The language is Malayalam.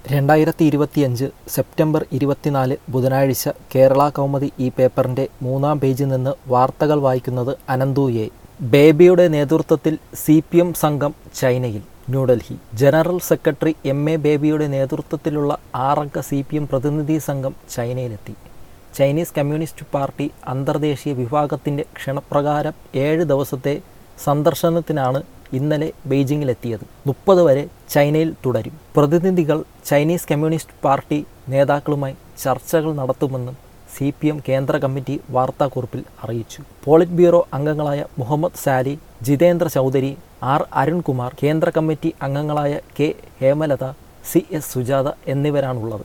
രണ്ടായിരത്തി ഇരുപത്തിയഞ്ച് സെപ്റ്റംബർ ഇരുപത്തിനാല് ബുധനാഴ്ച കേരള കൗമുദി ഈ പേപ്പറിൻ്റെ മൂന്നാം പേജിൽ നിന്ന് വാർത്തകൾ വായിക്കുന്നത് അനന്തു എ ബേബിയുടെ നേതൃത്വത്തിൽ സി പി എം സംഘം ചൈനയിൽ New Delhi general secretary M A ബേബിയുടെ നേതൃത്വത്തിലുള്ള ആറംഗ സി പി എം പ്രതിനിധി സംഘം ചൈനയിലെത്തി ചൈനീസ് കമ്മ്യൂണിസ്റ്റ് പാർട്ടി അന്തർദേശീയ വിഭാഗത്തിൻ്റെ ക്ഷണപ്രകാരം ഏഴ് ദിവസത്തെ സന്ദർശനത്തിനാണ് ഇന്നലെ ബെയ്ജിങ്ങിലെത്തിയത് മുപ്പത് വരെ ചൈനയിൽ തുടരും പ്രതിനിധികൾ ചൈനീസ് കമ്മ്യൂണിസ്റ്റ് പാർട്ടി നേതാക്കളുമായി ചർച്ചകൾ നടത്തുമെന്നും സി പി എം കേന്ദ്ര കമ്മിറ്റി വാർത്താക്കുറിപ്പിൽ അറിയിച്ചു പോളിറ്റ് ബ്യൂറോ അംഗങ്ങളായ മുഹമ്മദ് സാലി ജിതേന്ദ്ര ചൗധരി ആർ അരുൺകുമാർ കേന്ദ്ര കമ്മിറ്റി അംഗങ്ങളായ K Hemalatha C S Sujatha എന്നിവരാണുള്ളത്